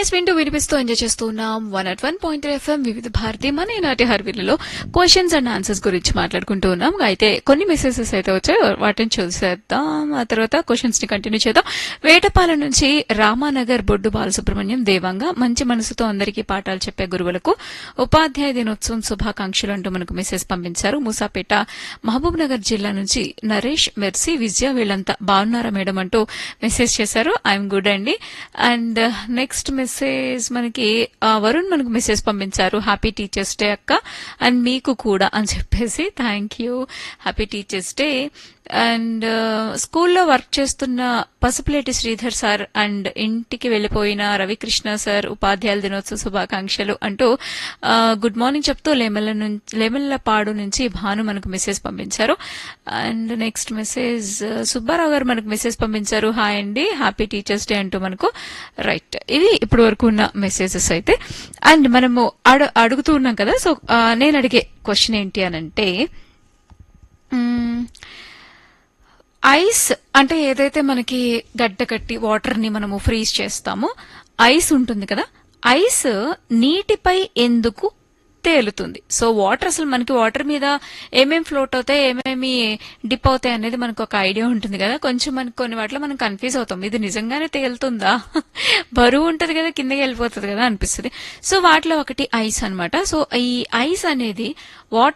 yes వింటూ వినిపిస్తూ enjoy చేస్తూ ఉన్నాం one at one point F M Vividh Bharati మన ఈనాటి హర్విల్లలో క్వశ్చన్స్ అండ్ ఆన్సర్స్ గురించి మాట్లాడుకుంటూ ఉన్నాం అయితే కొన్ని మెసేజెస్ అయితే వచ్చాయి వాటిని చూసేద్దాం ఆ తర్వాత క్వశ్చన్స్ ని కంటిన్యూ చేద్దాం వేటపాలెం నుంచి రామానగర్ బొడ్డు బాలసుబ్రహ్మణ్యం దేవంగా మంచి మనసుతో అందరికీ పాఠాలు చెప్పే గురువులకు ఉపాధ్యాయ దినోత్సవం శుభాకాంక్షలు అంటూ మనకు మెసేజ్ పంపించారు మూసాపేట మహబూబ్ నగర్ జిల్లా నుంచి నరేష్ మెర్సీ విజయ వీళ్ళంతా బాగున్నారా మేడం అంటూ మెసేజ్ చేశారు ఐఎమ్ గుడ్ అండి అండ్ నెక్స్ట్ మెసేజ్ మనకి ఆ, వరుణ్ మనకు మెసేజ్ పంపించారు హ్యాపీ టీచర్స్ డే అక్క అండ్ మీకు కూడా అని చెప్పేసి thank you happy teachers day and స్కూల్లో వర్క్ చేస్తున్న పసుపులేటి శ్రీధర్ సార్ అండ్ ఇంటికి వెళ్లిపోయిన రవికృష్ణ సార్ ఉపాధ్యాయుల దినోత్సవ శుభాకాంక్షలు అంటూ ఆ, గుడ్ మార్నింగ్ చెప్తూ లేమల్ల నుంచి లేమల్లపాడు నుంచి భాను మనకు మెసేజ్ పంపించారు అండ్ నెక్స్ట్ మెసేజ్ సుబ్బారావు గారు మనకు మెసేజ్ పంపించారు హాయ్ అండి హ్యాపీ టీచర్స్ డే అంటూ మనకు రైట్ ఇది ఇప్పుడు వరకు ఉన్న మెసేజెస్ అయితే అండ్ మనము అడు అడుగుతూ ఉన్నాం కదా సో ఆ, నేను అడిగే క్వశ్చన్ ఏంటి అనంటే మ్మ్, ఐస్ అంటే ఏదైతే మనకి గడ్డ కట్టి వాటర్ ని మనము ఫ్రీజ్ చేస్తామో ఐస్ ఉంటుంది కదా ఐస్ నీటిపై ఎందుకు తేలుతుంది సో వాటర్ అసలు మనకి వాటర్ మీద ఏమేమి ఫ్లోట్ అవుతాయి ఏమేమి డిప్ అవుతాయి అనేది మనకు ఒక ఐడియా ఉంటుంది కదా కొంచెం మనకి కొన్ని వాటిలో మనం కన్ఫ్యూజ్ అవుతాం ఇది నిజంగానే తేలుతుందా బరువు ఉంటది కదా కిందకి వెళ్ళిపోతుంది కదా అనిపిస్తుంది సో వాటిలో ఒకటి ఐస్ అన్నమాట సో ఈ ఐస్ అనేది వాటర్